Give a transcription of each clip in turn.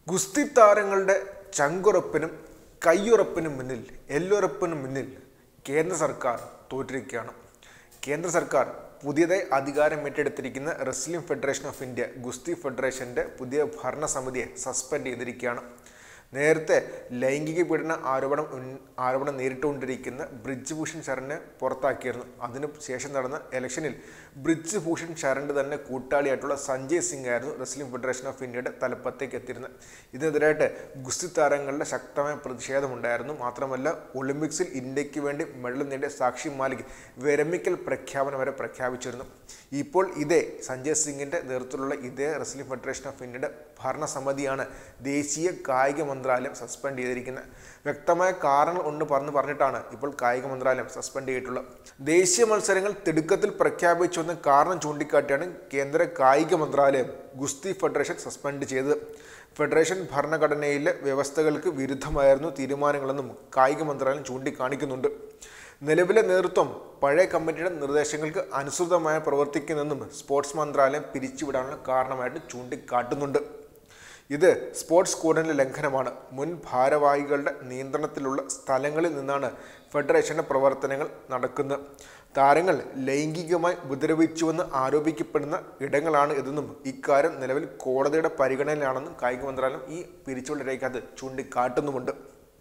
ഗുസ്തി താരങ്ങളുടെ ചങ്കുറപ്പിനും കയ്യുറപ്പിനും മുന്നിൽ എല്ലുറപ്പിനും മുന്നിൽ കേന്ദ്ര സർക്കാർ തോറ്റിരിക്കുകയാണ് കേന്ദ്ര സർക്കാർ പുതിയതായി അധികാരം ഏറ്റെടുത്തിരിക്കുന്ന റെസ്ലിംഗ് ഫെഡറേഷൻ ഓഫ് ഇന്ത്യ ഗുസ്തി ഫെഡറേഷന്റെ പുതിയ ഭരണസമിതിയെ സസ്പെൻഡ് ചെയ്തിരിക്കുകയാണ് നേരത്തെ ലൈംഗിക പീഡന ആരോപണം ഉൻ- ആരോപണം നേരിട്ടുകൊണ്ടിരിക്കുന്ന ബ്രിജ് ഭൂഷൺ ശരണിനെ പുറത്താക്കിയിരുന്നു അതിനു ശേഷം നടന്ന ഇലക്ഷനിൽ ബ്രിജ് ഭൂഷൺ ശരണിന്റെ തന്നെ കൂട്ടാളിയായിട്ടുള്ള സഞ്ജയ് സിംഗ് ആയിരുന്നു റെസ്ലിംഗ് ഫെഡറേഷൻ ഓഫ് ഇന്ത്യയുടെ തലപ്പത്തേക്ക് എത്തിയിരുന്നത് ഇതിനെതിരായിട്ട് ഗുസ്തി താരങ്ങളുടെ ശക്തമായ പ്രതിഷേധമുണ്ടായിരുന്നു മാത്രമല്ല ഒളിമ്പിക്സിൽ ഇന്ത്യക്ക് വേണ്ടി മെഡൽ നേടിയ സാക്ഷി മാലിക് വിരമിക്കൽ പ്രഖ്യാപനം വരെ പ്രഖ്യാപിച്ചിരുന്നു ഇപ്പോൾ ഇതേ സഞ്ജയ് സിംഗിന്റെ നേതൃത്വത്തിലുള്ള ഇതേ റെസ്ലിംഗ് ഫെഡറേഷൻ ഓഫ് ഇന്ത്യയുടെ ഭരണസമിതിയാണ് ദേശീയ കായിക മന്ത്രാലയം സസ്പെൻഡ് ചെയ്തിരിക്കുന്നത് വ്യക്തമായ കാരണങ്ങൾ ഉണ്ട് പറഞ്ഞു പറഞ്ഞിട്ടാണ് ഇപ്പോൾ കായിക മന്ത്രാലയം സസ്പെൻഡ് ചെയ്തിട്ടുള്ളത് ദേശീയ മത്സരങ്ങൾ തിടുക്കത്തിൽ പ്രഖ്യാപിച്ചുവെന്ന് കാരണം ചൂണ്ടിക്കാട്ടിയാണ് കേന്ദ്ര കായിക മന്ത്രാലയം ഗുസ്തി ഫെഡറേഷൻ സസ്പെൻഡ് ചെയ്തത് ഫെഡറേഷൻ ഭരണഘടനയിലെ വ്യവസ്ഥകൾക്ക് വിരുദ്ധമായിരുന്നു തീരുമാനങ്ങളെന്നും കായിക മന്ത്രാലയം ചൂണ്ടിക്കാണിക്കുന്നുണ്ട് നിലവിലെ നേതൃത്വം പഴയ കമ്മിറ്റിയുടെ നിർദ്ദേശങ്ങൾക്ക് അനുസൃതമായി പ്രവർത്തിക്കുന്നെന്നും സ്പോർട്സ് മന്ത്രാലയം പിരിച്ചുവിടാനുള്ള കാരണമായിട്ട് ചൂണ്ടിക്കാട്ടുന്നുണ്ട് ഇത് സ്പോർട്സ് കോഡിന്റെ ലംഘനമാണ് മുൻ ഭാരവാഹികളുടെ നിയന്ത്രണത്തിലുള്ള സ്ഥലങ്ങളിൽ നിന്നാണ് ഫെഡറേഷന്റെ പ്രവർത്തനങ്ങൾ നടക്കുന്നത് താരങ്ങൾ ലൈംഗികമായി ഉപദ്രവിച്ചുവെന്ന് ആരോപിക്കപ്പെടുന്ന ഇടങ്ങളാണ് ഇതെന്നും ഇക്കാര്യം നിലവിൽ കോടതിയുടെ പരിഗണനയിലാണെന്നും കായിക മന്ത്രാലയം ഈ പിരിച്ചുവിട രേഖത്ത് ചൂണ്ടിക്കാട്ടുന്നുമുണ്ട്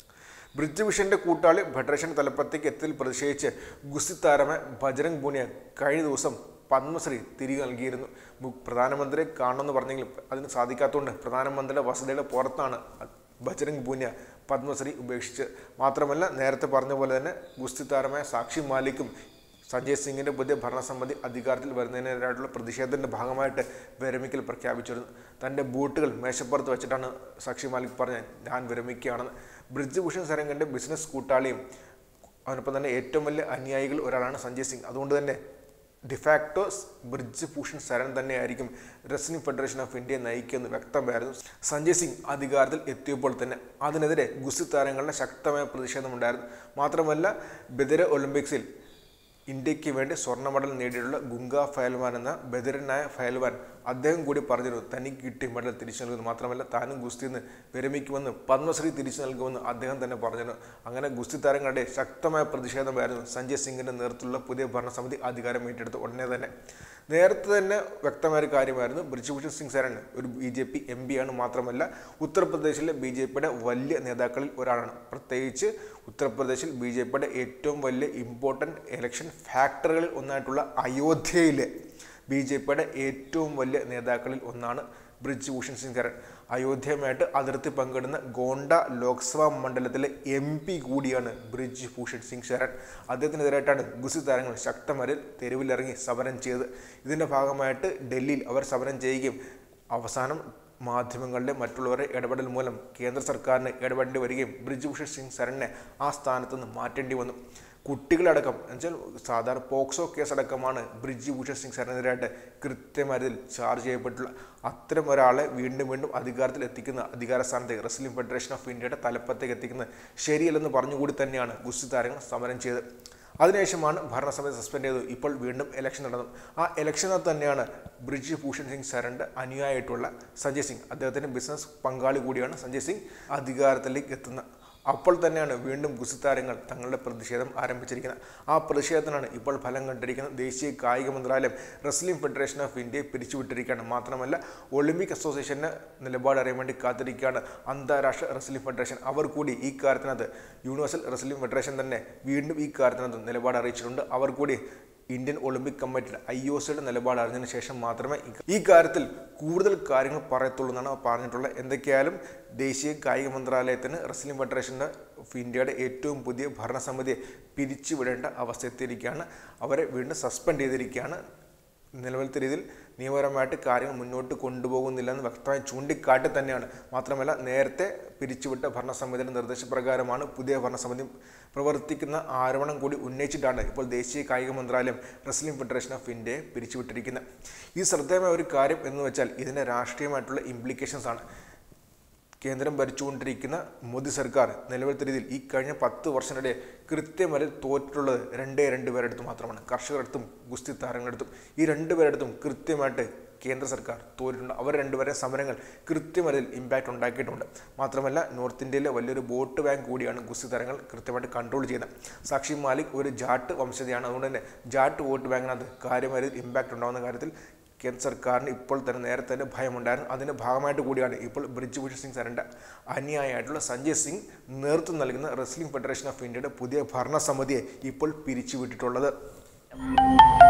ബ്രിജ് വിഷന്റെ കൂട്ടാളി ഫെഡറേഷൻ തലപ്പത്തേക്ക് എത്തിയതിൽ പ്രതിഷേധിച്ച് ഗുസ്തി താരമായ ബജരംഗ് പൂനിയ കഴിഞ്ഞ ദിവസം പത്മശ്രീ തിരികെ നൽകിയിരുന്നു മു- പ്രധാനമന്ത്രിയെ കാണണമെന്ന് പറഞ്ഞെങ്കിലും അതിന് സാധിക്കാത്തതുകൊണ്ട് പ്രധാനമന്ത്രിയുടെ വസതിയുടെ പുറത്താണ് ബജരംഗ് പൂനിയ പത്മശ്രീ ഉപേക്ഷിച്ച് മാത്രമല്ല നേരത്തെ പറഞ്ഞ പോലെ തന്നെ ഗുസ്തി താരമായ സാക്ഷി മാലിക്കും സഞ്ജയ് സിംഗിന്റെ പുതിയ ഭരണസമിതി അധികാരത്തിൽ വരുന്നതിനെതിരായിട്ടുള്ള പ്രതിഷേധത്തിന്റെ ഭാഗമായിട്ട് വിരമിക്കൽ പ്രഖ്യാപിച്ചിരുന്നു തന്റെ ബൂട്ടുകൾ മേശപ്പുറത്ത് വെച്ചിട്ടാണ് സാക്ഷി മാലിക് പറഞ്ഞത് ഞാൻ വിരമിക്കുകയാണെന്ന് ബ്രിജ് ഭൂഷൺ സരംഗന്റെ ബിസിനസ് കൂട്ടാളിയും അവനൊപ്പം തന്നെ ഏറ്റവും വലിയ അനുയായികൾ ഒരാളാണ് സഞ്ജയ് സിംഗ് അതുകൊണ്ട് തന്നെ ഡിഫാക്ടോ ബ്രിഡ്ജ് ഭൂഷൺ ശരൺ തന്നെയായിരിക്കും റെസ്ലിംഗ് ഫെഡറേഷൻ ഓഫ് ഇന്ത്യയെ നയിക്കുമെന്ന് വ്യക്തമായിരുന്നു സഞ്ജയ് സിംഗ് അധികാരത്തിൽ എത്തിയപ്പോൾ തന്നെ അതിനെതിരെ ഗുസ്തി താരങ്ങളുടെ ശക്തമായ പ്രതിഷേധമുണ്ടായിരുന്നു മാത്രമല്ല ബദിര ഒളിമ്പിക്സിൽ ഇന്ത്യക്ക് വേണ്ടി സ്വർണ്ണ മെഡൽ നേടിയിട്ടുള്ള ഗുംഗ ഫയൽവാൻ എന്ന ബദിരനായ ഫയൽവാൻ അദ്ദേഹം കൂടി പറഞ്ഞിരുന്നു തനിക്ക് കിട്ടിയ മെഡൽ തിരിച്ചു നൽകുന്നു മാത്രമല്ല താനും ഗുസ്തിയിൽ നിന്ന് വിരമിക്കുമെന്ന് പത്മശ്രീ തിരിച്ചു നൽകുമെന്ന് അദ്ദേഹം തന്നെ പറഞ്ഞിരുന്നു അങ്ങനെ ഗുസ്തി താരങ്ങളുടെ ശക്തമായ പ്രതിഷേധമായിരുന്നു സഞ്ജയ് സിംഗിന്റെ നേതൃത്വത്തിലുള്ള പുതിയ ഭരണസമിതി അധികാരം ഏറ്റെടുത്ത ഉടനെ തന്നെ നേരത്തെ തന്നെ വ്യക്തമായ ഒരു കാര്യമായിരുന്നു ബ്രിജ്ഭൂഷൺ സിംഗ് ശരൺ ഒരു ബി ജെ പി എം ആണ് മാത്രമല്ല ഉത്തർപ്രദേശിലെ ബി ജെ പിയുടെ വലിയ നേതാക്കളിൽ ഒരാളാണ് പ്രത്യേകിച്ച് ഉത്തർപ്രദേശിൽ ബി ജെ പിയുടെ ഏറ്റവും വലിയ ഇമ്പോർട്ടൻ്റ് ഇലക്ഷൻ ഫാക്ടറുകളിൽ ഒന്നായിട്ടുള്ള അയോധ്യയിലെ ബി ജെ പിയുടെ ഏറ്റവും വലിയ നേതാക്കളിൽ ഒന്നാണ് ബ്രിജ് ഭൂഷൺ സിംഗ് ശരൺ അയോധ്യയുമായിട്ട് അതിർത്തി പങ്കിടുന്ന ഗോണ്ട ലോക്സഭാ മണ്ഡലത്തിലെ എം പി കൂടിയാണ് ബ്രിജ് ഭൂഷൺ സിംഗ് ശരൺ അദ്ദേഹത്തിനെതിരായിട്ടാണ് ഗുസി താരങ്ങൾ ശക്തമായി തെരുവിലിറങ്ങി സമരം ചെയ്തത് ഇതിൻ്റെ ഭാഗമായിട്ട് ഡൽഹിയിൽ അവർ സമരം ചെയ്യുകയും അവസാനം മാധ്യമങ്ങളിലെ മറ്റുള്ളവരുടെ ഇടപെടൽ മൂലം കേന്ദ്ര സർക്കാരിന് ഇടപെടേണ്ടി വരികയും ബ്രിജ് ഭൂഷൺ സിംഗ് ശരണിനെ ആ സ്ഥാനത്ത് നിന്ന് മാറ്റേണ്ടി വന്നു കുട്ടികളടക്കം എന്നുവെച്ചാൽ സാധാരണ പോക്സോ കേസടക്കമാണ് ബ്രിജ് ഭൂഷൺ സിംഗ് ശരണെതിരായിട്ട് കൃത്യമായി ചാർജ് ചെയ്യപ്പെട്ടുള്ള അത്തരം ഒരാളെ വീണ്ടും വീണ്ടും അധികാരത്തിൽ എത്തിക്കുന്ന അധികാര സ്ഥാനത്തേക്ക് റെസ്ലിംഗ് ഫെഡറേഷൻ ഓഫ് ഇന്ത്യയുടെ തലപ്പത്തേക്ക് എത്തിക്കുന്നത് ശരിയല്ലെന്ന് പറഞ്ഞുകൂടി തന്നെയാണ് ഗുസ്തി താരങ്ങൾ സമരം ചെയ്തത് അതിനുശേഷമാണ് ഭരണസമിതി സസ്പെൻഡ് ചെയ്തത് ഇപ്പോൾ വീണ്ടും ഇലക്ഷൻ നടന്നു ആ ഇലക്ഷനിൽ തന്നെയാണ് ബ്രിജ് ഭൂഷൺ സിംഗ് ശരണിന്റെ അനുയായിട്ടുള്ള സഞ്ജയ് സിംഗ് അദ്ദേഹത്തിന്റെ ബിസിനസ് പങ്കാളി കൂടിയാണ് സഞ്ജയ് സിംഗ് അധികാരത്തിലേക്ക് എത്തുന്ന അപ്പോൾ തന്നെയാണ് വീണ്ടും ഗുസ്തിതാരങ്ങൾ തങ്ങളുടെ പ്രതിഷേധം ആരംഭിച്ചിരിക്കുന്നത് ആ പ്രതിഷേധത്തിനാണ് ഇപ്പോൾ ഫലം കണ്ടിരിക്കുന്നത് ദേശീയ കായിക മന്ത്രാലയം റെസ്ലിംഗ് ഫെഡറേഷൻ ഓഫ് ഇന്ത്യയെ പിരിച്ചുവിട്ടിരിക്കുകയാണ് മാത്രമല്ല ഒളിമ്പിക് അസോസിയേഷന് നിലപാട് അറിയാൻ വേണ്ടി കാത്തിരിക്കുകയാണ് അന്താരാഷ്ട്ര റെസ്ലിംഗ് ഫെഡറേഷൻ അവർ കൂടി ഈ കാര്യത്തിനകത്ത് യൂണിവേഴ്സൽ റെസ്ലിംഗ് ഫെഡറേഷൻ തന്നെ വീണ്ടും ഈ കാര്യത്തിനകത്ത് നിലപാട് അറിയിച്ചിട്ടുണ്ട് അവർ കൂടി ഇന്ത്യൻ ഒളിമ്പിക് കമ്മിറ്റിയുടെ ഐ ഒ സിയുടെ നിലപാട് അറിഞ്ഞതിന് ശേഷം മാത്രമേ ഈ- ഈ കാര്യത്തിൽ കൂടുതൽ കാര്യങ്ങൾ പറയത്തുള്ളൂ എന്നാണ് പറഞ്ഞിട്ടുള്ളത് എന്തൊക്കെയായാലും ദേശീയ കായിക മന്ത്രാലയത്തിന് റെസ്ലിംഗ് ഫെഡറേഷൻ്റെ ഓഫ് ഇന്ത്യയുടെ ഏറ്റവും പുതിയ ഭരണസമിതിയെ പിരിച്ചുവിടേണ്ട അവസ്ഥ എത്തിയിരിക്കുകയാണ് അവരെ വീണ്ടും സസ്പെൻഡ് ചെയ്തിരിക്കുകയാണ് നിലവിലത്തെ രീതിയിൽ നിയമപരമായിട്ട് കാര്യങ്ങൾ മുന്നോട്ട് കൊണ്ടുപോകുന്നില്ലെന്ന് വ്യക്തമായി ചൂണ്ടിക്കാട്ടി തന്നെയാണ് മാത്രമല്ല നേരത്തെ പിരിച്ചുവിട്ട ഭരണസമിതിയുടെ നിർദ്ദേശപ്രകാരമാണ് പുതിയ ഭരണസമിതി പ്രവർത്തിക്കുന്ന ആരോപണം കൂടി ഉന്നയിച്ചിട്ടാണ് ഇപ്പോൾ ദേശീയ കായിക മന്ത്രാലയം റെസ്ലിംഗ് ഫെഡറേഷൻ ഓഫ് ഇന്ത്യയെ പിരിച്ചുവിട്ടിരിക്കുന്നത് ഈ ശ്രദ്ധേയമായ ഒരു കാര്യം എന്ന് വെച്ചാൽ ഇതിൻ്റെ രാഷ്ട്രീയമായിട്ടുള്ള ഇംപ്ലിക്കേഷൻസ് ആണ് കേന്ദ്രം ഭരിച്ചുകൊണ്ടിരിക്കുന്ന മോദി സർക്കാർ നിലവിലത്തെ രീതിയിൽ ഈ കഴിഞ്ഞ പത്ത് വർഷത്തിനിടെ കൃത്യമായി തോറ്റിട്ടുള്ളത് രണ്ടേ രണ്ട് പേരെടുത്ത് മാത്രമാണ് കർഷകരെടുത്തും ഗുസ്തി താരങ്ങളെടുത്തും ഈ രണ്ട് പേരെടുത്തും കൃത്യമായിട്ട് കേന്ദ്ര സർക്കാർ തോറ്റിട്ടുണ്ട് അവർ രണ്ടുപേരെ സമരങ്ങൾ കൃത്യമായി ഇമ്പാക്റ്റ് ഉണ്ടാക്കിയിട്ടുണ്ട് മാത്രമല്ല നോർത്ത് ഇന്ത്യയിലെ വലിയൊരു വോട്ട് ബാങ്ക് കൂടിയാണ് ഗുസ്തി താരങ്ങൾ കൃത്യമായിട്ട് കൺട്രോൾ ചെയ്യുന്നത് സാക്ഷി മാലിക് ഒരു ജാട്ട് വംശജയാണ് അതുകൊണ്ട് തന്നെ ജാട്ട് വോട്ട് ബാങ്കിനകത്ത് കാര്യമായ ഇമ്പാക്റ്റ് ഉണ്ടാകുന്ന കാര്യത്തിൽ കേന്ദ്ര സർക്കാരിന് ഇപ്പോൾ തന്നെ നേരത്തെ തന്നെ ഭയമുണ്ടായിരുന്നു അതിൻ്റെ ഭാഗമായിട്ട് കൂടിയാണ് ഇപ്പോൾ ബ്രിജ്ഭൂഷൺ സിംഗ് സരൻ്റെ അനുയായിട്ടുള്ള സഞ്ജയ് സിംഗ് നേതൃത്വം നൽകുന്ന റെസ്ലിംഗ് ഫെഡറേഷൻ ഓഫ് ഇന്ത്യയുടെ പുതിയ ഭരണസമിതിയെ ഇപ്പോൾ പിരിച്ചുവിട്ടിട്ടുള്ളത്